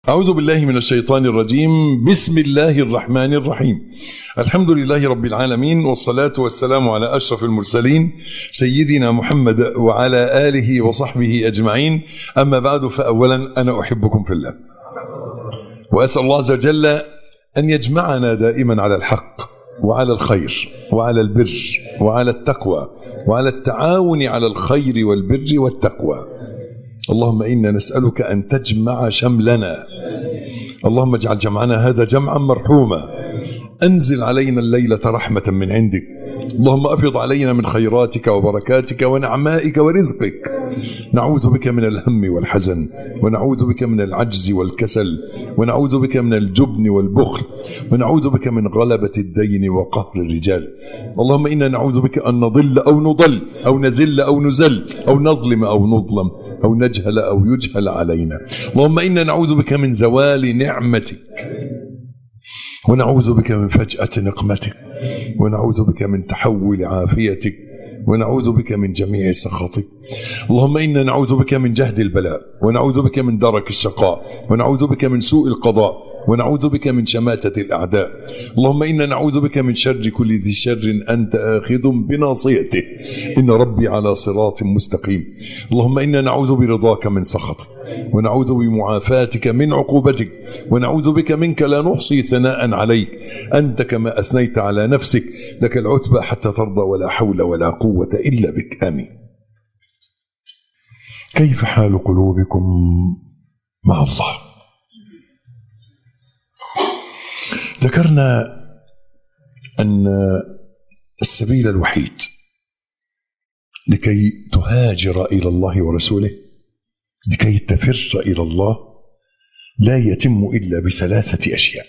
أعوذ بالله من الشيطان الرجيم بسم الله الرحمن الرحيم الحمد لله رب العالمين والصلاة والسلام على أشرف المرسلين سيدنا محمد وعلى آله وصحبه أجمعين أما بعد فأولا أنا أحبكم في الله وأسأل الله عز وجل أن يجمعنا دائما على الحق وعلى الخير وعلى البر وعلى التقوى وعلى التعاون على الخير والبر والتقوى اللهم إنا نسألك أن تجمع شملنا اللهم اجعل جمعنا هذا جمعا مرحوما أنزل علينا الليلة رحمة من عندك اللهم أفض علينا من خيراتك وبركاتك ونعمائك ورزقك نعوذ بك من الهم والحزن ونعوذ بك من العجز والكسل ونعوذ بك من الجبن والبخل ونعوذ بك من غلبة الدين وقهر الرجال اللهم إنا نعوذ بك أن نضل أو نضل أو نزل أو نزل أو نظلم أو نظلم أو نجهل أو يجهل علينا اللهم إنا نعوذ بك من زوال نعمتك ونعوذ بك من فجأة نقمتك ونعوذ بك من تحول عافيتك ونعوذ بك من جميع سخطك اللهم إنا نعوذ بك من جهد البلاء ونعوذ بك من درك الشقاء ونعوذ بك من سوء القضاء ونعوذ بك من شماتة الأعداء اللهم إنا نعوذ بك من شر كل ذي شر أنت آخذ بناصيته إن ربي على صراط مستقيم اللهم إنا نعوذ برضاك من سخطك ونعوذ بمعافاتك من عقوبتك ونعوذ بك منك لا نحصي ثناء عليك أنت كما أثنيت على نفسك لك العتبى حتى ترضى ولا حول ولا قوة إلا بك آمين كيف حال قلوبكم مع الله ذكرنا أن السبيل الوحيد لكي تهاجر إلى الله ورسوله لكي تفر إلى الله لا يتم إلا بثلاثة أشياء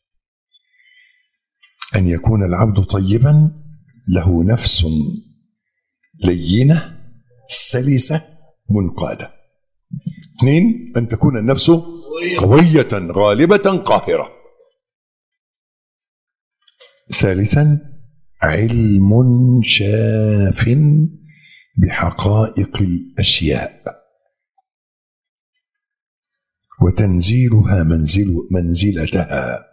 أن يكون العبد طيبا له نفس لينة سلسة منقادة اثنين أن تكون النفس قوية غالبة قاهرة ثالثا علم شاف بحقائق الاشياء وتنزيلها منزل منزلتها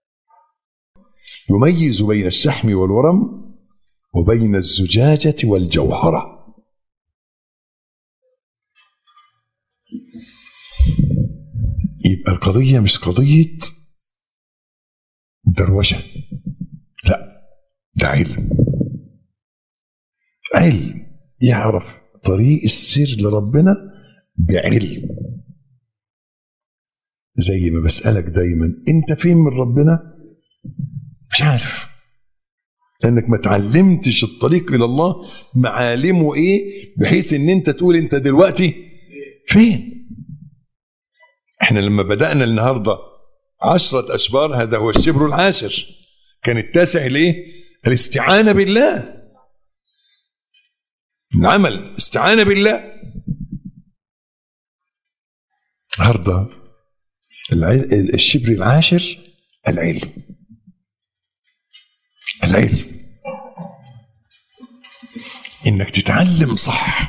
يميز بين الشحم والورم وبين الزجاجه والجوهره يبقى القضيه مش قضيه دروشه لا ده علم علم يعرف طريق السير لربنا بعلم زي ما بسألك دايما انت فين من ربنا مش عارف لانك ما تعلمتش الطريق الى الله معالمه ايه بحيث ان انت تقول انت دلوقتي فين احنا لما بدأنا النهارده عشرة أشبار هذا هو الشبر العاشر كان التاسع ليه؟ الاستعانة بالله العمل استعانة بالله النهارده الشبر العاشر العلم العلم انك تتعلم صح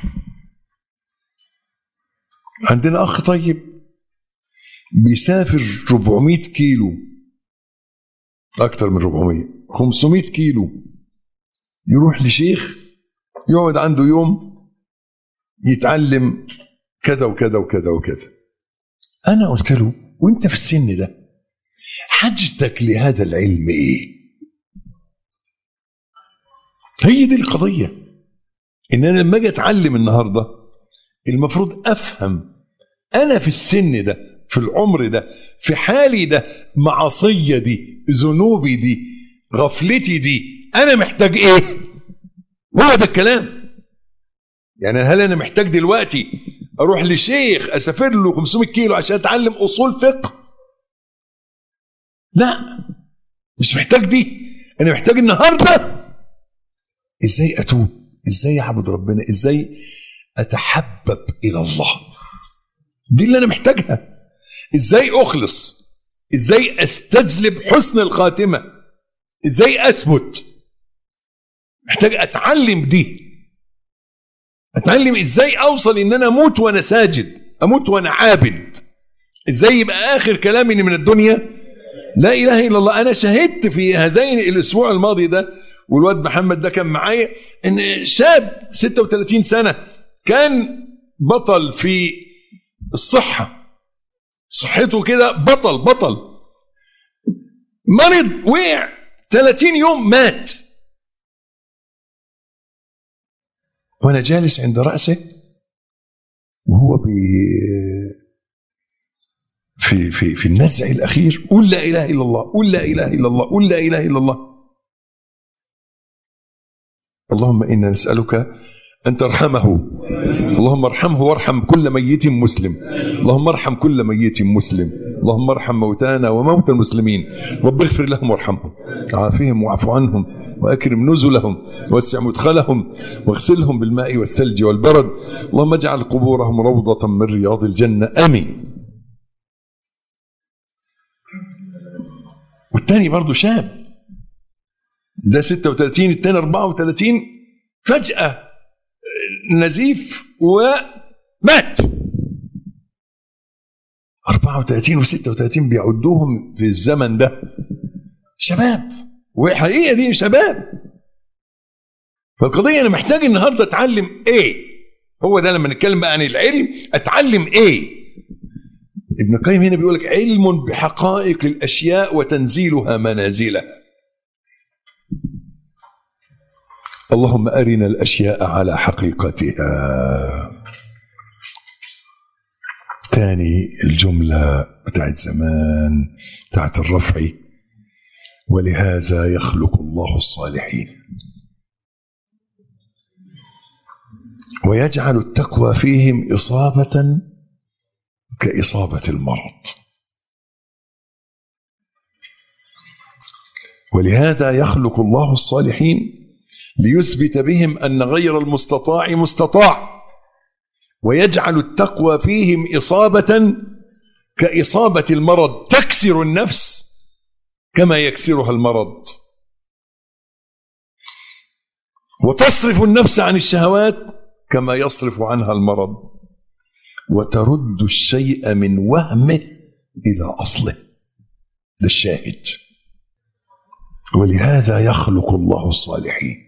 عندنا اخ طيب بيسافر 400 كيلو أكثر من 400 500 كيلو يروح لشيخ يقعد عنده يوم يتعلم كذا وكذا وكذا وكذا أنا قلت له وأنت في السن ده حاجتك لهذا العلم إيه؟ هي دي القضية إن أنا لما أجي أتعلم النهاردة المفروض أفهم أنا في السن ده في العمر ده في حالي ده معصية دي ذنوبي دي غفلتي دي أنا محتاج إيه هو ده الكلام يعني هل أنا محتاج دلوقتي أروح لشيخ أسافر له 500 كيلو عشان أتعلم أصول فقه لا مش محتاج دي أنا محتاج النهاردة إزاي أتوب إزاي أعبد ربنا إزاي أتحبب إلى الله دي اللي أنا محتاجها ازاي اخلص ازاي استجلب حسن الخاتمه ازاي اثبت محتاج اتعلم دي اتعلم ازاي اوصل ان انا اموت وانا ساجد اموت وانا عابد ازاي يبقى اخر كلامي من الدنيا لا اله الا الله انا شهدت في هذين الاسبوع الماضي ده والواد محمد ده كان معايا ان شاب 36 سنه كان بطل في الصحه صحته كده بطل بطل مرض وقع 30 يوم مات وانا جالس عند راسه وهو بي في في في النزع الاخير قل لا اله الا الله قل لا اله الا الله قل لا اله الا الله اللهم انا نسالك ان ترحمه اللهم ارحمه وارحم كل ميت مسلم اللهم ارحم كل ميت مسلم اللهم ارحم موتانا وموتى المسلمين رب اغفر لهم وارحمهم عافهم واعف عنهم واكرم نزلهم ووسع مدخلهم واغسلهم بالماء والثلج والبرد اللهم اجعل قبورهم روضة من رياض الجنة امين والتاني برضه شاب ده 36 التاني 34 فجأة نزيف ومات 34 و36 بيعدوهم في الزمن ده شباب وحقيقة دي شباب فالقضية أنا محتاج النهاردة أتعلم إيه هو ده لما نتكلم بقى عن العلم أتعلم إيه ابن القيم هنا بيقول لك علم بحقائق الأشياء وتنزيلها منازلها اللهم أرنا الأشياء على حقيقتها تاني الجملة بتاعت زمان بتاعت الرفع ولهذا يخلق الله الصالحين ويجعل التقوى فيهم إصابة كإصابة المرض ولهذا يخلق الله الصالحين ليثبت بهم ان غير المستطاع مستطاع ويجعل التقوى فيهم اصابه كاصابه المرض تكسر النفس كما يكسرها المرض وتصرف النفس عن الشهوات كما يصرف عنها المرض وترد الشيء من وهمه الى اصله ده الشاهد ولهذا يخلق الله الصالحين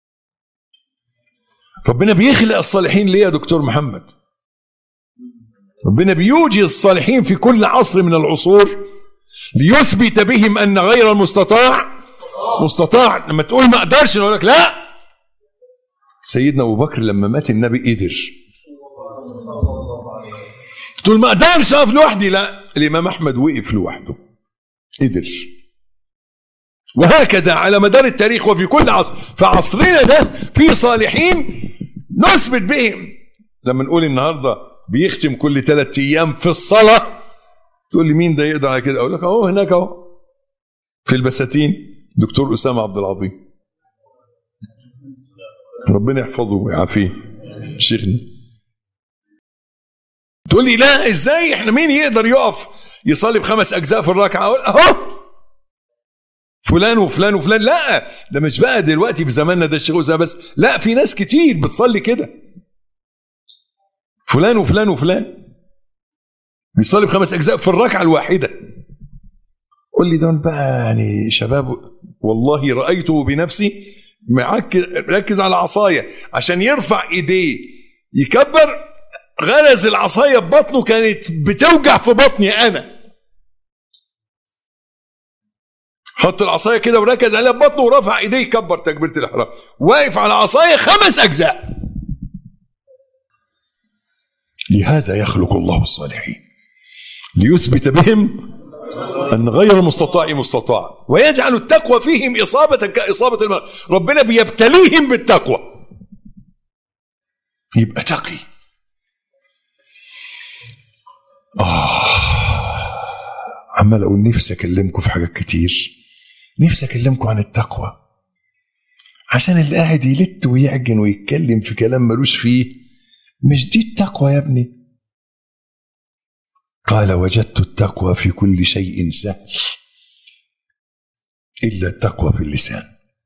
ربنا بيخلق الصالحين ليه يا دكتور محمد ربنا بيوجد الصالحين في كل عصر من العصور ليثبت بهم ان غير المستطاع مستطاع لما تقول ما اقدرش نقول لك لا سيدنا ابو بكر لما مات النبي قدر تقول ما اقدرش اقف لوحدي لا الامام احمد وقف لوحده قدر وهكذا على مدار التاريخ وفي كل عصر فعصرنا ده في صالحين نثبت بهم لما نقول النهارده بيختم كل ثلاث ايام في الصلاه تقول لي مين ده يقدر على كده اقول لك اهو هناك اهو في البساتين دكتور اسامه عبد العظيم ربنا يحفظه ويعافيه شيخنا تقول لي لا ازاي احنا مين يقدر يقف يصلي بخمس اجزاء في الركعه اقول اهو فلان وفلان وفلان لا ده مش بقى دلوقتي في زماننا ده الشيخ اسامه بس لا في ناس كتير بتصلي كده فلان وفلان وفلان بيصلي بخمس اجزاء في الركعه الواحده قول لي دول بقى يعني شباب والله رايته بنفسي مركز على عصايه عشان يرفع ايديه يكبر غرز العصايه ببطنه كانت بتوجع في بطني انا حط العصايه كده وركز عليها ببطنه ورفع ايديه يكبر تكبيره الاحرام واقف على عصايه خمس اجزاء لهذا يخلق الله الصالحين ليثبت بهم ان غير المستطاع مستطاع ويجعل التقوى فيهم اصابه كاصابه المرء ربنا بيبتليهم بالتقوى يبقى تقي آه عمال اقول نفسي اكلمكم في حاجات كتير نفسي اكلمكم عن التقوى عشان اللي قاعد يلت ويعجن ويتكلم في كلام ملوش فيه مش دي التقوى يا ابني قال وجدت التقوى في كل شيء سهل الا التقوى في اللسان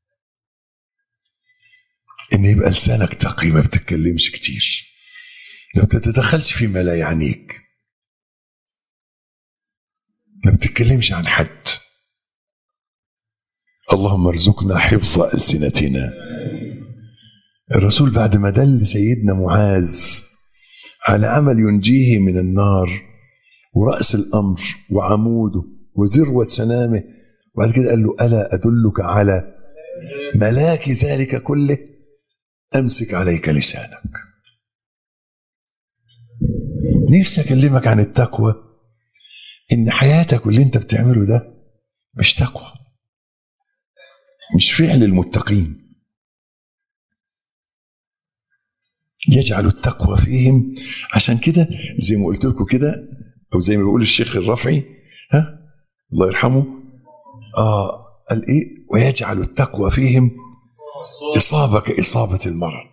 ان يبقى لسانك تقي ما بتتكلمش كتير ما بتتدخلش فيما لا يعنيك ما بتتكلمش عن حد اللهم ارزقنا حفظ ألسنتنا الرسول بعد ما دل سيدنا معاذ على عمل ينجيه من النار ورأس الأمر وعموده وذروة سنامه وبعد كده قال له ألا أدلك على ملاك ذلك كله أمسك عليك لسانك نفسي أكلمك عن التقوى إن حياتك واللي أنت بتعمله ده مش تقوى مش فعل المتقين يجعل التقوى فيهم عشان كده زي ما قلت لكم كده او زي ما بيقول الشيخ الرفعي ها الله يرحمه اه قال ايه ويجعل التقوى فيهم اصابه كاصابه المرض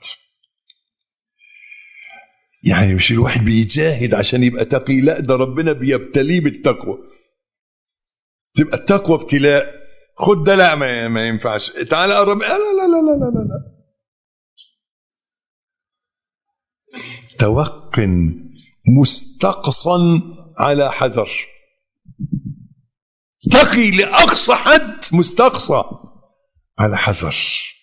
يعني مش الواحد بيجاهد عشان يبقى تقي لا ده ربنا بيبتليه بالتقوى تبقى التقوى ابتلاء خد ده لا ما, ما ينفعش تعالى قرب لا لا لا لا لا لا, لا. توق مستقصا على حذر تقي لأقصى حد مستقصى على حذر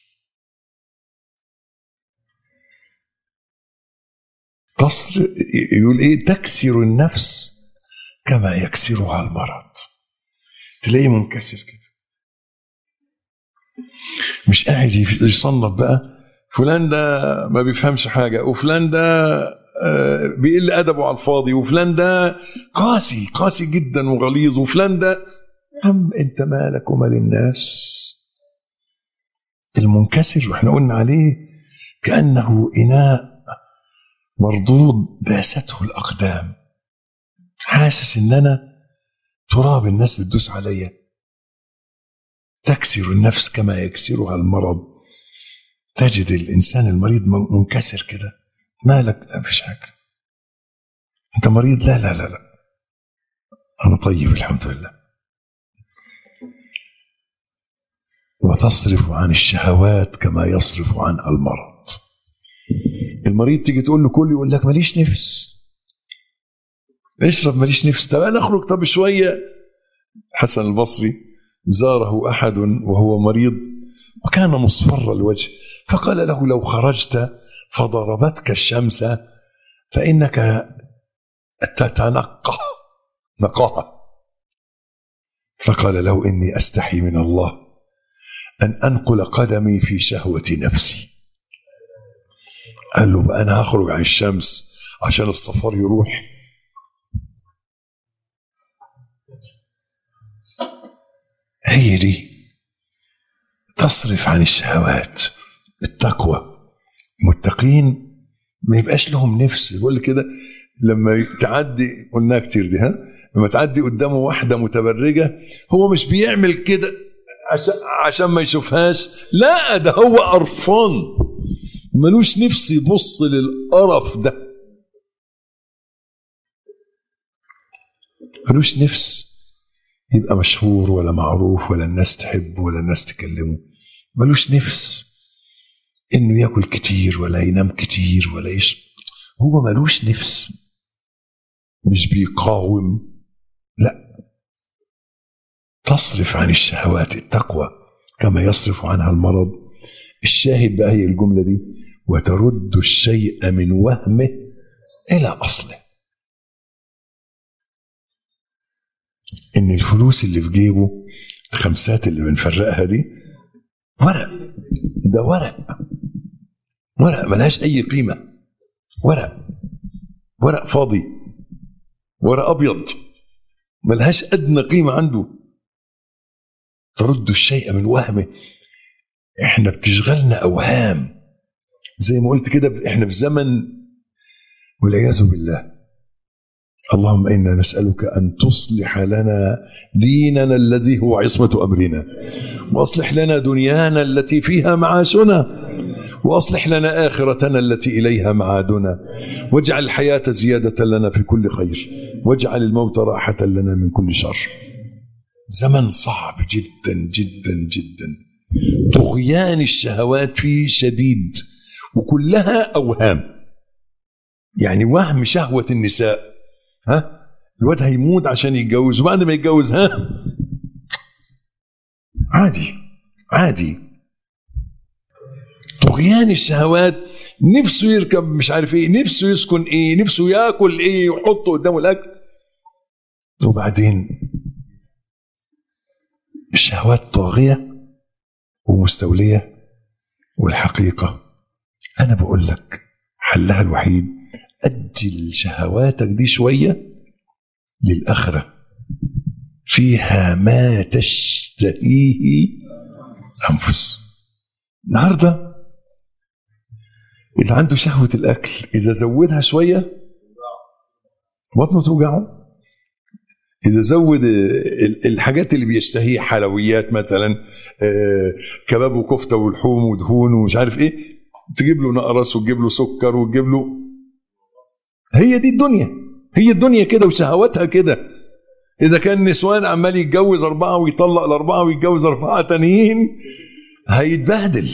تصر يقول ايه تكسر النفس كما يكسرها المرض تلاقيه منكسر كده مش قاعد يصنف بقى فلان ده ما بيفهمش حاجة وفلان ده بيقل أدبه على الفاضي وفلان ده قاسي قاسي جدا وغليظ وفلان ده أم أنت مالك ومال الناس المنكسر واحنا قلنا عليه كأنه إناء مردود داسته الأقدام حاسس إن أنا تراب الناس بتدوس عليا تكسر النفس كما يكسرها المرض تجد الانسان المريض منكسر كده مالك لا مفيش حاجه انت مريض لا لا لا لا انا طيب الحمد لله وتصرف عن الشهوات كما يصرف عنها المرض المريض تيجي تقول له كل يقول لك ماليش نفس اشرب ماليش نفس طب انا اخرج طب شويه حسن البصري زاره احد وهو مريض وكان مصفر الوجه فقال له لو خرجت فضربتك الشمس فإنك تتنقى نقاها فقال له إني أستحي من الله أن أنقل قدمي في شهوة نفسي قال له بقى أنا هخرج عن الشمس عشان الصفار يروح هي دي تصرف عن الشهوات التقوى متقين ما يبقاش لهم نفس بقول كده لما تعدي قلناها كتير دي ها لما تعدي قدامه واحده متبرجه هو مش بيعمل كده عشان عشان ما يشوفهاش لا ده هو قرفان ملوش نفس يبص للقرف ده ملوش نفس يبقى مشهور ولا معروف ولا الناس تحبه ولا الناس تكلمه ملوش نفس انه ياكل كتير ولا ينام كتير ولا يشرب هو ملوش نفس مش بيقاوم لا تصرف عن الشهوات التقوى كما يصرف عنها المرض الشاهد بقى هي الجمله دي وترد الشيء من وهمه الى اصله ان الفلوس اللي في جيبه الخمسات اللي بنفرقها دي ورق ده ورق ورق ملهاش اي قيمه ورق ورق فاضي ورق ابيض ملهاش ادنى قيمه عنده ترد الشيء من وهمه احنا بتشغلنا اوهام زي ما قلت كده احنا في زمن والعياذ بالله اللهم انا نسالك ان تصلح لنا ديننا الذي هو عصمه امرنا واصلح لنا دنيانا التي فيها معاشنا واصلح لنا اخرتنا التي اليها معادنا واجعل الحياه زياده لنا في كل خير واجعل الموت راحه لنا من كل شر زمن صعب جدا جدا جدا طغيان الشهوات فيه شديد وكلها اوهام يعني وهم شهوه النساء ها الواد هيموت عشان يتجوز وبعد ما يتجوز ها عادي عادي طغيان الشهوات نفسه يركب مش عارف ايه نفسه يسكن ايه نفسه ياكل ايه ويحطه قدامه الاكل وبعدين الشهوات طاغيه ومستوليه والحقيقه انا بقول لك حلها الوحيد اجل شهواتك دي شويه للاخره فيها ما تشتهيه انفس النهارده اللي عنده شهوه الاكل اذا زودها شويه بطنه توجعه اذا زود الحاجات اللي بيشتهيها حلويات مثلا كباب وكفته ولحوم ودهون ومش عارف ايه تجيب له نقرس وتجيب له سكر وتجيب له هي دي الدنيا هي الدنيا كده وشهواتها كده اذا كان نسوان عمال يتجوز اربعه ويطلق الاربعه ويتجوز اربعه تانيين هيتبهدل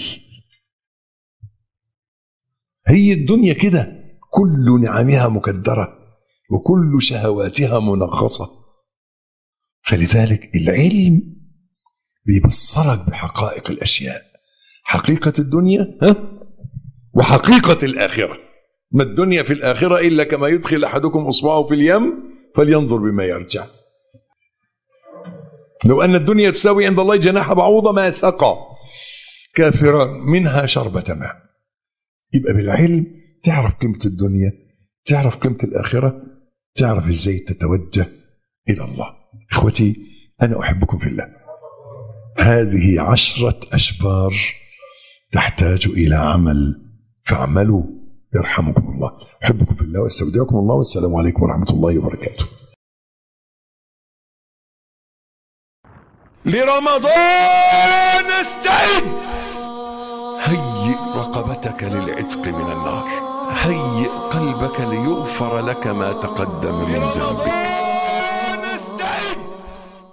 هي الدنيا كده كل نعمها مكدره وكل شهواتها منغصه فلذلك العلم بيبصرك بحقائق الاشياء حقيقه الدنيا ها وحقيقه الاخره ما الدنيا في الاخره الا كما يدخل احدكم اصبعه في اليم فلينظر بما يرجع لو ان الدنيا تساوي عند الله جناح بعوضه ما سقى كافرا منها شربة ماء يبقى بالعلم تعرف قيمة الدنيا تعرف قيمة الآخرة تعرف ازاي تتوجه إلى الله إخوتي أنا أحبكم في الله هذه عشرة أشبار تحتاج إلى عمل فاعملوا يرحمكم الله أحبكم في الله واستودعكم الله والسلام عليكم ورحمة الله وبركاته لرمضان استعد هيئ رقبتك للعتق من النار هيئ قلبك ليغفر لك ما تقدم من ذنبك